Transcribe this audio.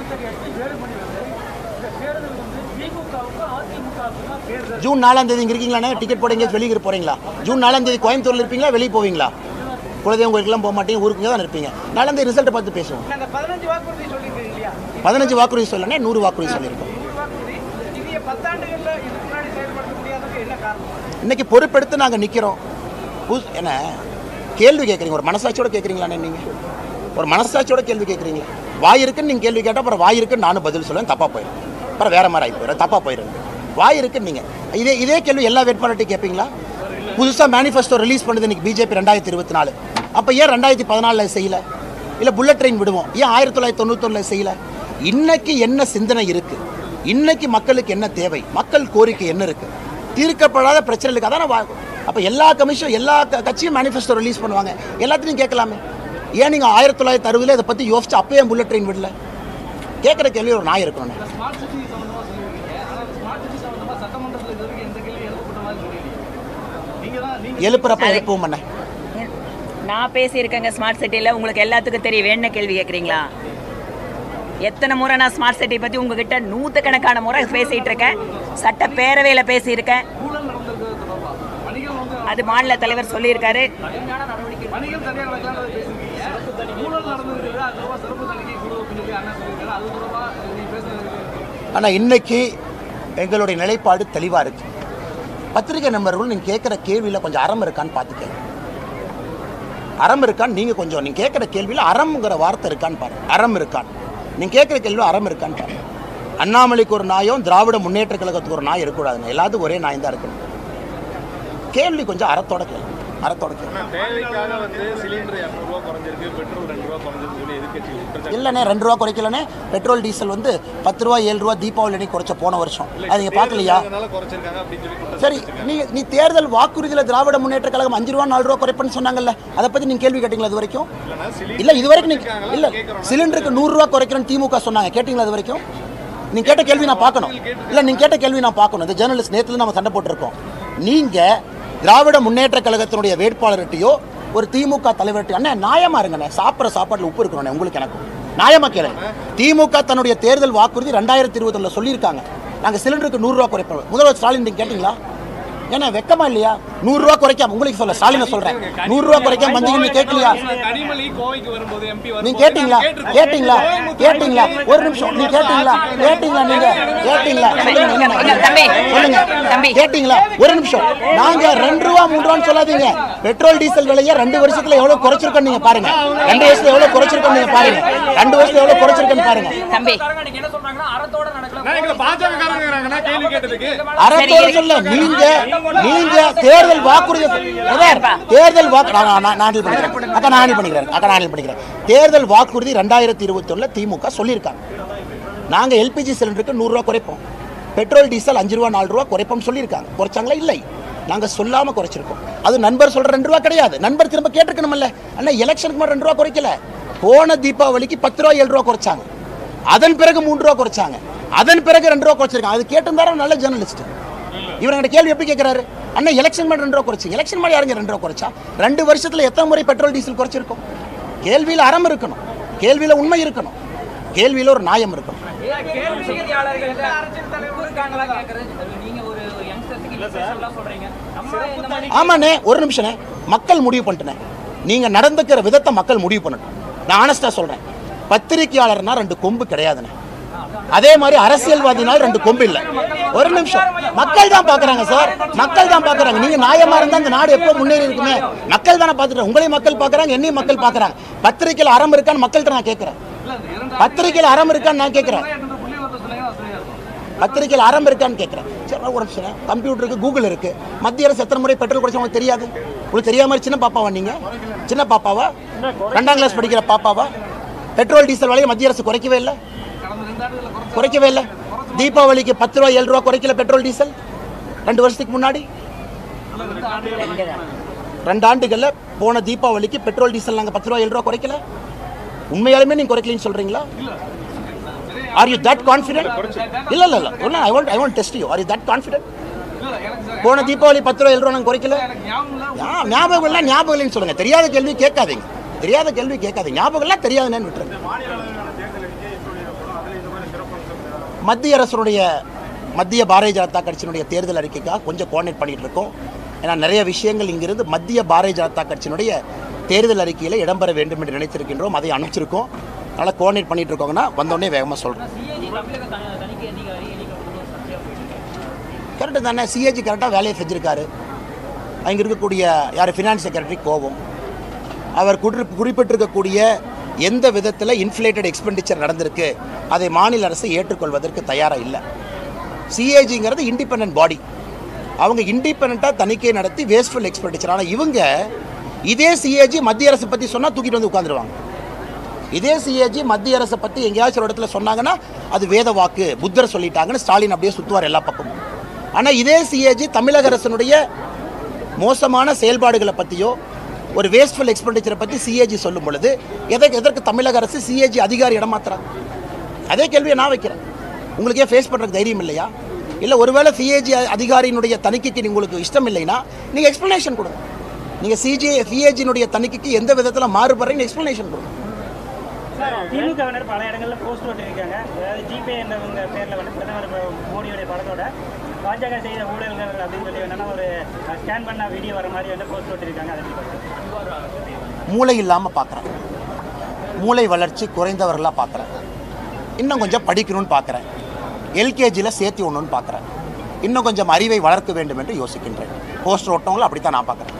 June நாலாம் தேதி இங்க இருக்கீங்களாண்ணே டிக்கெட் போட எங்கேயாச்சும் வெளியே போறீங்களா ஜூன் நாலாம் தேதி கோயம்புத்தூர்ல இருப்பீங்களா வெளியே போவீங்களா குலதெய்வம் கோயிலுக்குலாம் போக மாட்டீங்க ஊருக்கு தான் இருப்பீங்க நாலாம் தேதி ரிசல்ட்டை பார்த்து பேசுவோம் அந்த பதினஞ்சு வாக்குறுதி சொல்லியிருக்கீங்க இல்லையா பதினஞ்சு வாக்குறுதி சொல்லணே நூறு வாக்குறுதி சொல்லியிருக்கோம் நூறு வாக்குறுதி இது பத்தாண்டுகள்ல இதுக்கு முன்னாடி செயல்படுத்த முடியாததுக்கு என்ன காரணம் இன்னைக்கு பொறுப்பெடுத்து நாங்கள் நிற்கிறோம் புதுசு என்ன கேள்வி கேட்குறீங்க ஒரு மனசாட்சியோட கேட்குறீங்களாண்ணே நீங்கள் ஒரு மனசாட்சியோட கேள்வி கேட்குறீங்க வாய் இருக்குன்னு நீங்கள் கேள்வி கேட்டால் அப்புறம் வாய் இருக்குன்னு நானும் பதில் சொல்லுவேன் தப்பாக போயிடும் அப்புறம் வேற மாதிரி ஆகி போயிடும் தப்பாக போயிடும் வாய் இருக்குன்னு நீங்கள் இதே இதே கேள்வி எல்லா வேட்பாளர்கிட்டையும் கேட்பீங்களா புதுசாக மேனிஃபெஸ்டோ ரிலீஸ் பண்ணுது இன்னைக்கு பிஜேபி ரெண்டாயிரத்தி இருபத்தி நாலு அப்போ ஏன் ரெண்டாயிரத்தி பதினாலில் செய்யல இல்லை புல்லட் ட்ரெயின் விடுவோம் ஏன் ஆயிரத்தி தொள்ளாயிரத்தி தொண்ணூத்தொன்னில் செய்யல இன்னைக்கு என்ன சிந்தனை இருக்குது இன்னைக்கு மக்களுக்கு என்ன தேவை மக்கள் கோரிக்கை என்ன இருக்குது தீர்க்கப்படாத பிரச்சனைகளுக்கு அதான வா அப்போ எல்லா கமிஷன் எல்லா க- கட்சியும் மேனிஃபெஸ்டோ ரிலீஸ் பண்ணுவாங்க எல்லாத்தையும் கேட்கலாமே ஏன் நீங்கள் ஆயிரத்தி தொள்ளாயிரத்தி அறுபதுல இதை பற்றி யோசிச்சு அப்பயே புல்லட் ட்ரெயின் விடல கேட்குற கேள்வி ஒரு நாய் இருக்கணும் ஸ்மார்ட் சிட்டி சம்பந்தமா சொல்லியிருக்கீங்க ஆனால் ஸ்மார்ட் சிட்டி சம்பந்தமா சட்டமன்றத்தில் இது வரைக்கும் எந்த கேள்வி எழுப்பப்பட்ட மாதிரி சொல்லியிருக்கீங்க நீங்க தான் நீங்க எழுப்புறப்ப எழுப்புவோம் பண்ண நான் பேசியிருக்கேங்க ஸ்மார்ட் சிட்டியில் உங்களுக்கு எல்லாத்துக்கும் தெரியும் என்ன கேள்வி கேட்குறீங்களா எத்தனை முறை நான் ஸ்மார்ட் சிட்டி பற்றி உங்ககிட்ட நூற்றுக்கணக்கான முறை பேசிகிட்டு இருக்கேன் சட்டப்பேரவையில் பேசியிருக்கேன் ஊழல் நடந்திருக்கிறது தொடர்பா பணிகள் வந்து அது மாநில தலைவர் சொல்லியிருக்காரு பணிகள் சரியாக நடக்கலாம்னு பேசியிருக்கீங்க ஊழல் நடந்திருக்குது அது தொடர்பாக சிறப்பு தணிக்கை குழு பின்னாடி அண்ணா சொல்லியிருக்காரு அது தொடர்பாக நீங்க பேசுறது ஆனால் இன்னைக்கு எங்களுடைய நிலைப்பாடு தெளிவாக இருக்கு பத்திரிகை நண்பர்கள் நீங்கள் கேட்குற கேள்வியில் கொஞ்சம் அறம் இருக்கான்னு பார்த்துக்க அறம் இருக்கான்னு நீங்கள் கொஞ்சம் நீங்கள் கேட்குற கேள்வியில் அறம்ங்கிற வார்த்தை இருக்கான்னு பாருங்க அறம் இருக்கான்னு நீங்கள் கேட்குற கேள்வியில் அறம் இருக்கான்னு பாருங்க அண்ணாமலைக்கு ஒரு நாயும் திராவிட முன்னேற்ற கழகத்துக்கு ஒரு நாய் இருக்கக்கூடாதுங்க எல்லாத்துக்கும் ஒரே நாய் தான் இருக்கணும் கேள்வி கொஞ்சம் அறத்தோட கேள்வி அறத்தோட கேள்வி தேவைக்காக வந்து சிலிண்டர் இரநூறுவா குறைஞ்சிருக்கு பெட்ரோல் ரெண்டு ரூபா குறைஞ்சிருக்கு சொல்லி எதிர்க்கட்சி குற்றச்சாட்டு இல்லைண்ணே ரெண்டு ரூபா குறைக்கலண்ணே பெட்ரோல் டீசல் வந்து பத்து ரூபா ஏழு ரூபா தீபாவளி அன்னைக்கு குறைச்ச போன வருஷம் அது நீங்கள் பார்க்கலையா அதனால குறைச்சிருக்காங்க அப்படின்னு சொல்லி குற்றச்சாட்டு சரி நீ நீ தேர்தல் வாக்குறுதியில் திராவிட முன்னேற்ற கழகம் அஞ்சு ரூபா நாலு ரூபா குறைப்பேன்னு சொன்னாங்கல்ல அதை பத்தி நீங்க கேள்வி கேட்டீங்களா இது வரைக்கும் இல்லைன்னா சிலிண்டர் இல்ல இது வரைக்கும் நீங்க இல்ல சிலிண்டருக்கு நூறு ரூபா குறைக்கிறேன்னு திமுக சொன்னாங்க கேட்டீங்களா இது வரைக்கும் நீங்க கேட்ட கேள்வி நான் பார்க்கணும் இல்ல நீங்க கேட்ட கேள்வி நான் பார்க்கணும் இந்த ஜேர்னலிஸ்ட் நேத்துல நம்ம சண்டை போட்டிருக்கோம் நீங்க திராவிட முன்னேற்ற கழகத்தினுடைய வேட்பாளர்கிட்டயோ ஒரு திமுக தலைவர்கிட்ட அண்ணே நியாயமா இருங்கண்ணே சாப்பிட்ற சாப்பாட்டுல உப்பு இருக்கணும் உங்களுக்கு எனக்கும் நியாயமா கேளுங்க திமுக தன்னுடைய தேர்தல் வாக்குறுதி ரெண்டாயிரத்தி இருபத்தொன்னுல சொல்லியிருக்காங்க நாங்க சிலிண்டருக்கு நூறு ரூபா குறைப்போம் முதல்வர் ஸ்டாலின் நீங்க கேட்டீங்களா ஏன்னா வெக்கமா இல்லையா நூறு ரூபா குறைக்காம உங்களுக்கு சொல்ல ஸ்டாலினை சொல்றேன் நூறு ரூபா குறைக்காம வந்தீங்கன்னு கேட்கலையா கனிமொழி கோவைக்கு வரும்போது எம்பி நீங்க கேட்டீங்களா கேட்டீங்களா கேட்டீங்களா ஒரு நிமிஷம் நீங்க கேட்டீங்களா கேட்டீங்களா நீங்க கேட்டீங்களா சொல்லுங்க நீங்க. தம்பி, சொல்லுங்க தம்பி. கேட்டீங்களா ஒரு நிமிஷம் நாங்க ரெண்டு ரூபா மூணு ரூபான்னு சொல்லாதீங்க பெட்ரோல் டீசல் விலையை ரெண்டு வருஷத்துல எவ்வளவு குறைச்சிருக்கோம் நீங்க பாருங்க ரெண்டு வருஷத்துல எவ்வளவு குறைச்சிருக்கோம் நீங்க பாருங்க ரெண்டு வருஷத்துல எவ்வளவு குறைச்சிருக்கோன்னு பாருங்க தம்பி என்ன சொல்றாங்கன்னா அறத்தோட நடக்கல நான் எங்களை பாஜக காரங்க கேள்வி கேட்டதுக்கு அறத்தோட சொல்ல நீங்க நீங்க தேர்தல் வாக்குறுதி அதான், தேர்தல் வாக்கு நான் நான் நான் handle பண்ணிக்கிறேன் அக்கா நான் handle பண்ணிக்கிறேன் அக்கா நான் handle பண்ணிக்கிறேன் தேர்தல் வாக்குறுதி ரெண்டாயிரத்தி இருபத்தொன்னுல திமுக சொல்லியிருக்காங்க நாங்க எல்பிஜி சிலிண்டருக்கு நூறுரூவா குறைப்போம் பெட்ரோல் டீசல் அஞ்சு ரூபா நாலு ரூபா குறைப்போம் சொல்லியிருக்காங்க குறைச்சாங்களா இல்லை நாங்க சொல்லாம குறைச்சிருக்கோம் அது நண்பர் சொல்ற ரெண்டு ரூபா கிடையாது நண்பர் திரும்ப கேட்டிருக்கணும்ல அண்ணா எலெக்ஷனுக்கு மட்டும் ரெண்டு ரூபா குறைக்கல போன தீபாவளிக்கு பத்து ரூபா ஏழு ரூபா குறைச்சாங்க அதன் பிறகு மூன்று ரூபா குறைச்சாங்க அதன் பிறகு ரெண்டு ரூபா குறைச்சிருக்காங்க அது கேட்டிருந்தாரா நல்ல ஜேர்னலிஸ்ட் இவர் என்கிட்ட கேள்வி எப்படி கேட்கிறாரு அண்ணா எலெக்ஷன் மட்டும் ரெண்டு ரூபா குறைச்சி எலெக்ஷன் மாதிரி யாருங்க ரெண்டு ரூபா குறைச்சா ரெண்டு வருஷத்துல எத்தனை முறை பெட்ரோல் டீசல் குறைச்சிருக்கோம் கேள்வியில் அறம் இருக்கணும் கேள்வியில உண்மை இருக்கணும் கேள்வியில ஒரு நியாயம் இருக்கணும் கேள்வி செய்தியாளர்கள் அரசியல் தலைவர் இருக்காங்களா கேக்குறது நீங்க ஒரு யங்ஸ்டர்ஸ்க்கு ஸ்பெஷலா சொல்றீங்க நம்ம இந்த மாதிரி ஆமாண்ணே ஒரு நிமிஷம்ண்ணே மக்கள் முடிவு பண்ணிட்டேனே நீங்க நடந்துக்கிற விதத்தை மக்கள் முடிவு பண்ணட்டும் நான் ஆனஸ்டா சொல்றேன் பத்திரிக்கையாளர்னா ரெண்டு கொம்பு கிடையாதுண்ணே அதே மாதிரி அரசியல்வாதினால் ரெண்டு கொம்பு இல்லை ஒரு நிமிஷம் மக்கள் தான் பாக்குறாங்க சார் மக்கள் தான் பாக்குறாங்க நீங்க நியாயமா இருந்தா இந்த நாடு எப்போ முன்னேறி இருக்குமே மக்கள் தானே பார்த்துட்டு உங்களையும் மக்கள் பாக்குறாங்க என்னையும் மக்கள் பாக்குறாங்க பத்திரிக்கையில் அறம் இருக்கான்னு மக்கள்கிட்ட நான் கேட்கிறேன் பத்திரிக்கையில் அறம் இருக்கான்னு நான் கேட்கிறேன் புள்ளி வந்து சொல்லுங்க வசதியா இருக்கும் பத்திரிக்கையில் அறம் இருக்கான்னு கேட்குறேன் சரி ஒரு நிமிஷம் கம்ப்யூட்டர் இருக்கு கூகுள் இருக்கு மத்திய அரசு எத்தனை முறை பெட்ரோல் குறைச்சா உங்களுக்கு தெரியாது உங்களுக்கு தெரியாம மாதிரி சின்ன பாப்பாவா நீங்க சின்ன பாப்பாவா ரெண்டாம் கிளாஸ் படிக்கிற பாப்பாவா பெட்ரோல் டீசல் விலையை மத்திய அரசு குறைக்கவே இல்லை குறைக்கவே இல்லை தீபாவளிக்கு பத்து ரூபா ஏழு ரூபா குறைக்கல பெட்ரோல் டீசல் ரெண்டு வருஷத்துக்கு முன்னாடி ரெண்டு ஆண்டுகளில் போன தீபாவளிக்கு பெட்ரோல் டீசல் நாங்கள் பத்து ரூபா ஏழு ரூபா குறைக்கல உண்மையாலுமே நீங்க குறைக்கலன்னு சொல்றீங்களா ஆர் யூ தட் கான்ஃபிடென்ட் இல்ல இல்ல இல்ல ஒன்றும் I want I want test you are you that confident போன தீபாவளி பத்து ரூபா ஏழு ரூபா நாங்கள் குறைக்கல ஆ, ஞாபகம் இல்லை ஞாபகம் இல்லைன்னு சொல்லுங்க தெரியாத கேள்வி கேட்காதீங்க தெரியாத கேள்வி கேட்காதீங்க ஞாபகம் எல்லாம் தெரியாதுன்னு விட்டுருங்க மத்திய அரசுடைய மத்திய பாரதிய ஜனதா கட்சியினுடைய தேர்தல் அறிக்கைக்காக கொஞ்சம் கோஆர்டினேட் பண்ணிட்டு இருக்கோம் ஏன்னா நிறைய விஷயங்கள் இங்கிருந்து மத்திய பாரதிய ஜனதா கட்சியினுடைய தேர்தல் அறிக்கையில் இடம்பெற வேண்டும் என்று நினைத்திருக்கின்றோம் அதை அனுப்பிச்சிருக்கோம் அதனால் கோஆர்டினேட் பண்ணிட்டு இருக்கோங்கன்னா வந்தோடனே வேகமாக சொல்கிறேன் கரெக்டு தானே சிஏஜி கரெக்டாக வேலையை செஞ்சுருக்காரு அங்கே இருக்கக்கூடிய யார் ஃபினான்ஸ் செக்ரட்டரி கோபம் அவர் குறி குறிப்பிட்டிருக்கக்கூடிய எந்த விதத்தில் இன்ஃப்ளேட்டட் எக்ஸ்பெண்டிச்சர் நடந்திருக்கு அதை மாநில அரசு ஏற்றுக்கொள்வதற்கு தயாராக இல்லை சிஏஜிங்கிறது இண்டிபெண்ட் பாடி அவங்க இண்டிபெண்ட்டாக தணிக்கை நடத்தி வேஸ்ட்ஃபுல் எக்ஸ்பெண்டிச்சர் ஆனால் இவங்க இதே சிஏஜி மத்திய அரசு பற்றி சொன்னால் தூக்கிட்டு வந்து உட்காந்துருவாங்க இதே சிஏஜி மத்திய அரசை பற்றி எங்கேயாச்சும் ஒரு இடத்துல சொன்னாங்கன்னா அது வேத வாக்கு புத்தர் சொல்லிட்டாங்கன்னு ஸ்டாலின் அப்படியே சுற்றுவார் எல்லா பக்கமும் ஆனால் இதே சிஏஜி தமிழக அரசனுடைய மோசமான செயல்பாடுகளை பற்றியோ ஒரு வேஸ்ட்ஃபுல் எக்ஸ்பெண்டிச்சரை பற்றி சிஏஜி சொல்லும் பொழுது எதற்கு எதற்கு தமிழக அரசு சிஏஜி அதிகாரி இடமாத்துறாங்க அதே கேள்வியை நான் வைக்கிறேன் உங்களுக்கு ஏன் ஃபேஸ் பண்ணுறதுக்கு தைரியம் இல்லையா இல்லை ஒருவேளை சிஏஜி அதிகாரியினுடைய தணிக்கைக்கு நீ- உங்களுக்கு இஷ்டம் இல்லைன்னா நீங்கள் எக்ஸ்ப்ளனேஷன் கொடுங்க நீங்கள் சிஜி சிஏஜியினுடைய தணிக்கைக்கு எந்த விதத்தில் மாறுபடுறீங்க எக்ஸ்ப்ளனேஷன் கொடுங்க திமுகவினர் பல இடங்கள்ல போஸ்ட் ஓட்டிருக்காங்க அதாவது ஜிபே என்றவங்க பேர்ல வந்து பிரதமர் இப்போ மோடியோடைய படத்தோட பாஜக செய்த ஊழல்கள் அப்படின்னு சொல்லி என்னன்னா ஒரு ஸ்கேன் பண்ண வீடியோ வர மாதிரி வந்து போஸ்ட் ஓட்டிருக்காங்க அதை எப்படி பார்க்குறீங்க? மூளை இல்லாமல் பார்க்குறேன் மூளை வளர்ச்சி குறைந்தவர்களாக பார்க்குறேன் இன்னும் கொஞ்சம் படிக்கணும்னு பார்க்குறேன் எல்கேஜியில் சேர்த்து ஒன்றுன்னு பார்க்குறேன் இன்னும் கொஞ்சம் அறிவை வளர்க்க வேண்டும் என்று யோசிக்கின்றேன் போஸ்டர் ஓட்டவங்களும் அப்படி தான் நான் பார்க்குறேன்